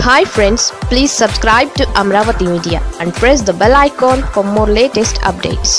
hi friends please subscribe to Amaravati media and press the bell icon for more latest updates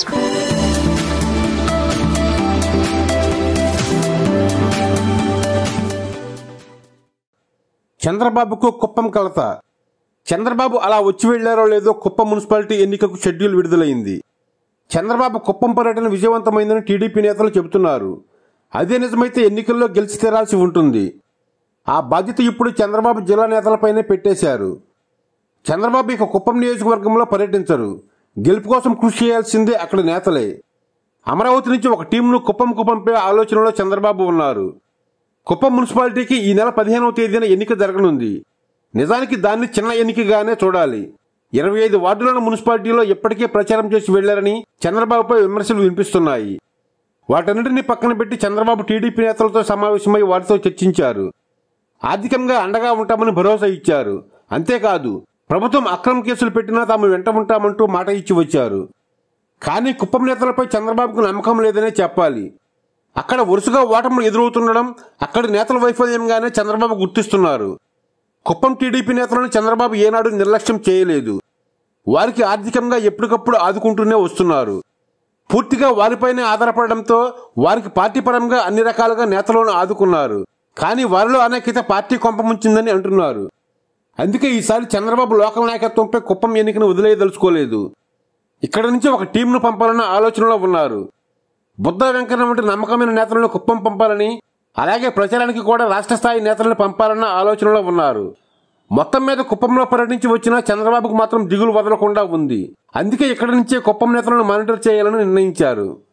చంద్రబాబుకు కుప్పం కలత చంద్రబాబు అలా వచ్చి వెళ్లారో లేదో కుప్పం మున్సిపాలిటీ ఎన్నికకు షెడ్యూల్ విడుదలైంది చంద్రబాబు కుప్పం పర్యటన విజయవంతమైందని టీడీపీ నేతలు చెబుతున్నారు అదే నిజమైతే ఎన్నికల్లో గెలిచి తీరాల్సి ఉంటుంది ఆ బాధ్యత ఇప్పుడు చంద్రబాబు జిల్లా నేతలపైనే పెట్టేశారు చంద్రబాబు ఇక కుప్పం నియోజకవర్గంలో పర్యటించరు గెలుపు కోసం కృషి చేయాల్సిందే అక్కడి నేతలే అమరావతి నుంచి ఒక టీంను కుప్పంకు పంపే ఆలోచనలో చంద్రబాబు ఉన్నారు కుప్పం మున్సిపాలిటీకి ఈ నెల పదిహేనవ తేదీన ఎన్నిక జరగనుంది నిజానికి దాన్ని చిన్న ఎన్నికగానే చూడాలి ఇరవై ఐదు వార్డులను మున్సిపాలిటీలో ఇప్పటికే ప్రచారం చేసి వెళ్లారని చంద్రబాబుపై విమర్శలు వినిపిస్తున్నాయి వాటన్నిటిని పక్కన పెట్టి చంద్రబాబు టీడీపీ నేతలతో సమావేశమై వారితో చర్చించారు ఆర్థికంగా అండగా ఉంటామని భరోసా ఇచ్చారు అంతేకాదు ప్రభుత్వం అక్రమ కేసులు పెట్టినా తాము వెంట ఉంటామంటూ మాట ఇచ్చి వచ్చారు కానీ కుప్పం నేతలపై చంద్రబాబుకు నమ్మకం లేదనే చెప్పాలి అక్కడ వరుసగా ఓటములు ఎదురవుతుండడం అక్కడి నేతల వైఫల్యంగానే చంద్రబాబు గుర్తిస్తున్నారు కుప్పం టీడీపీ నేతలను చంద్రబాబు ఏనాడు నిర్లక్ష్యం చేయలేదు వారికి ఆర్థికంగా ఎప్పటికప్పుడు ఆదుకుంటూనే వస్తున్నారు పూర్తిగా వారిపైనే ఆధారపడడంతో వారికి పార్టీ పరంగా అన్ని రకాలుగా నేతలను ఆదుకున్నారు కానీ వారిలో అనేకత పార్టీ కొంపముంచిందని అంటున్నారు అందుకే ఈసారి చంద్రబాబు లోకల్ నాయకత్వంపై కుప్పం ఎన్నికను వదిలేయదలుచుకోలేదు ఇక్కడ నుంచి ఒక టీంను పంపాలన్న ఆలోచనలో ఉన్నారు బుద్ధ వెంకన్న వంటి నమ్మకమైన నేతలను కుప్పం పంపాలని అలాగే ప్రచారానికి కూడా రాష్ట్ర స్థాయి నేతలను పంపాలన్న ఆలోచనలో ఉన్నారు మొత్తం మీద కుప్పంలో పర్యటించి వచ్చిన చంద్రబాబుకు మాత్రం దిగులు వదలకుండా ఉంది అందుకే ఇక్కడి నుంచే కుప్పం నేతలను మానిటర్ చేయాలని నిర్ణయించారు